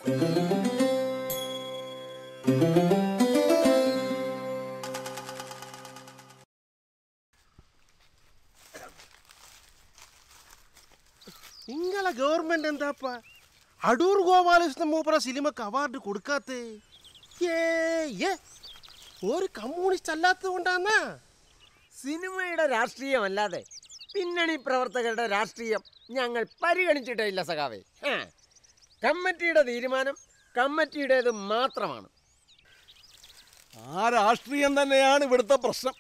നിങ്ങളെ ഗവൺമെന്റ് എന്താപ്പ അടൂർ ഗോപാലകൃഷ്ണൻ മൂപ്പറ സിനിമക്ക് അവാർഡ് കൊടുക്കാത്തേ ഏ ഏ ഒരു കമ്മ്യൂണിസ്റ്റ് അല്ലാത്തത് കൊണ്ടാന്നാ സിനിമയുടെ രാഷ്ട്രീയമല്ലാതെ പിന്നണി പ്രവർത്തകരുടെ രാഷ്ട്രീയം ഞങ്ങൾ പരിഗണിച്ചിട്ടേ ഇല്ല സഖാവേ ഹാ. കമ്മിറ്റിയുടെ തീരുമാനം കമ്മിറ്റിയുടേത് മാത്രമാണ് ആ രാഷ്ട്രീയം തന്നെയാണ് ഇവിടുത്തെ പ്രശ്നം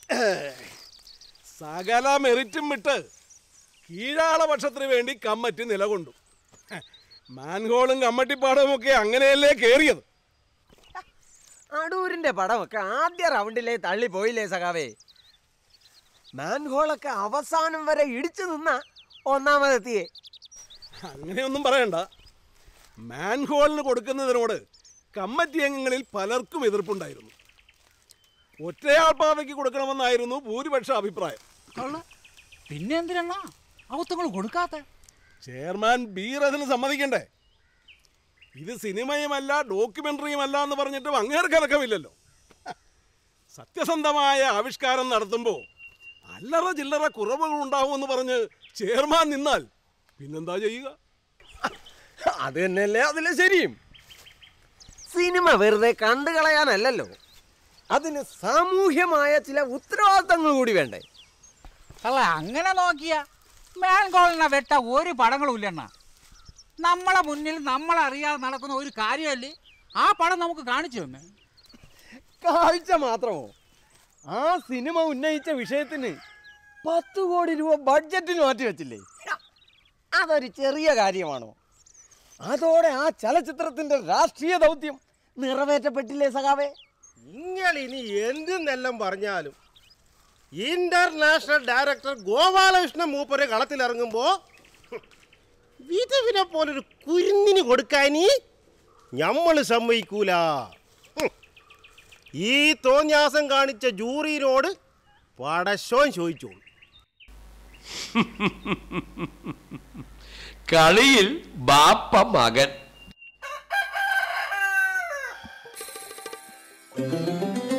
സകല മെറിറ്റും വിട്ട് കീഴാളപക്ഷത്തിന് വേണ്ടി കമ്മറ്റി നിലകൊണ്ടു മാൻഹോളും കമ്മട്ടിപ്പാടവും ഒക്കെ അങ്ങനെയല്ലേ കേറിയത് അടൂരിന്റെ പടമൊക്കെ ആദ്യ റൗണ്ടിലേ തള്ളി പോയില്ലേ സഖാവേ മാൻഹോളൊക്കെ അവസാനം വരെ ഇടിച്ചു നിന്ന ഒന്നാമതെത്തിയേ അങ്ങനെയൊന്നും പറയണ്ട മാൻഹോളിന് കൊടുക്കുന്നതിനോട് കമ്മറ്റി അംഗങ്ങളിൽ പലർക്കും എതിർപ്പുണ്ടായിരുന്നു ഒറ്റയാൾ പാതയ്ക്ക് കൊടുക്കണമെന്നായിരുന്നു ഭൂരിപക്ഷ അഭിപ്രായം കൊള്ള പിന്നെ എന്തിനാ അവത്തങ്ങൾ കൊടുക്കാത്ത ചെയർമാൻ ബീർ അതിന് സമ്മതിക്കണ്ടേ ഇത് സിനിമയുമല്ല ഡോക്യുമെന്ററിയുമല്ല എന്ന് പറഞ്ഞിട്ടും അങ്ങേർക്ക് ഇറക്കമില്ലല്ലോ സത്യസന്ധമായ ആവിഷ്കാരം നടത്തുമ്പോൾ അല്ലറ ചില്ലറ കുറവുകൾ ഉണ്ടാവുമെന്ന് പറഞ്ഞ് ചെയർമാൻ നിന്നാൽ പിന്നെന്താ ചെയ്യുക അത് തന്നെയല്ലേ അതിലെ ശരിയും സിനിമ വെറുതെ കണ്ടു കളയാനല്ലല്ലോ അതിന് സാമൂഹ്യമായ ചില ഉത്തരവാദിത്തങ്ങൾ കൂടി വേണ്ടേ അല്ല അങ്ങനെ നോക്കിയ മാൻകോളിനെ വെട്ട ഒരു പടങ്ങളും ഇല്ലെണ്ണ നമ്മളെ മുന്നിൽ നമ്മളറിയാതെ നടക്കുന്ന ഒരു കാര്യമല്ലേ ആ പടം നമുക്ക് കാണിച്ചു തന്നെ കാഴ്ച മാത്രമോ ആ സിനിമ ഉന്നയിച്ച വിഷയത്തിന് പത്ത് കോടി രൂപ ബഡ്ജറ്റിൽ മാറ്റി വെച്ചില്ലേ അതൊരു ചെറിയ കാര്യമാണോ അതോടെ ആ ചലച്ചിത്രത്തിന്റെ രാഷ്ട്രീയ ദൗത്യം നിറവേറ്റപ്പെട്ടില്ലേ സഖാവേ നിങ്ങൾ ഇനി എന്തെന്നെല്ലാം പറഞ്ഞാലും ഇന്റർനാഷണൽ ഡയറക്ടർ ഗോപാലകൃഷ്ണൻ മൂപ്പര് കളത്തിലിറങ്ങുമ്പോ വിധവിനെ പോലൊരു കുരുന്നിന് കൊടുക്കാനി ഞമ്മള് സമ്മതിക്കൂല ഹും. ഈ തോന്യാസം കാണിച്ച ജൂറിനോട് പടശോൻ ചോദിച്ചോളൂ കളിയിൽ ബാപ്പ മകൻ